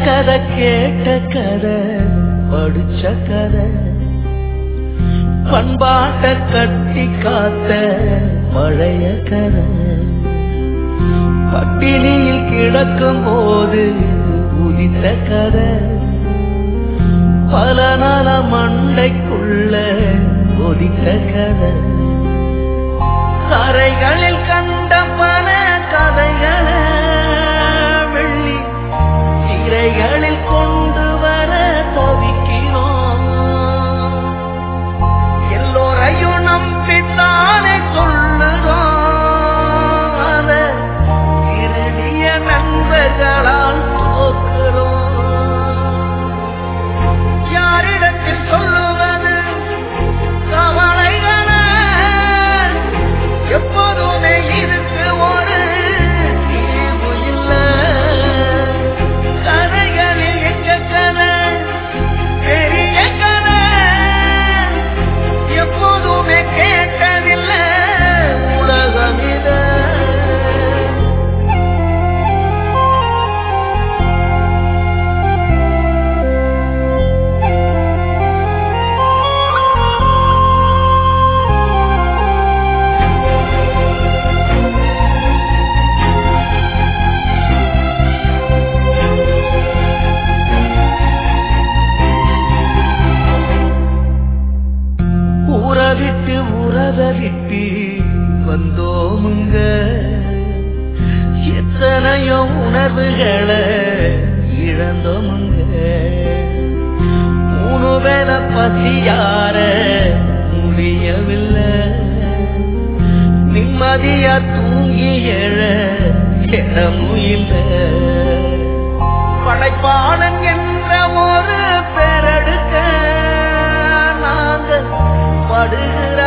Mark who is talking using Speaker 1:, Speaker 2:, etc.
Speaker 1: கதை கேட்ட கதை படிச்ச கதை பண்பாட்ட கட்டி காத்த பழைய கதை பட்டினியில் கிடக்கும் போது உதித்த கதை பல நல மண்டைக்குள்ள ஒதித்த கதை கரைகளில் கண்ட பல கதைகளை வெள்ளி சிறைகளில் கொண்டு வர தவிக்கிறோம் எல்லோரையும் நம்பித்தானே சொல்லுறோம் அத திருடிய நண்பர்களால் போக்குறோம் யாரிடத்தில் சொல்லுவது கவலைகள எப்போதுமே இருக்கு ஒரு தீர்வு இல்ல கதைகளில் எங்க கதை பெரிய கதை எப்போதுமே கேட்டதில்லை உலகமித ஊற விட்டு உறவ விட்டு வந்தோமுங்க எத்தனையோ உணர்வுகளை இழந்தோமுங்க மூணு வேல பசியார முடியவில்லை நிம்மதியா தூங்கி எழ இடமும் இல்லை படைப்பாளன் என்ற ஒரு பெறெடுக்க நாங்கள் படுகிற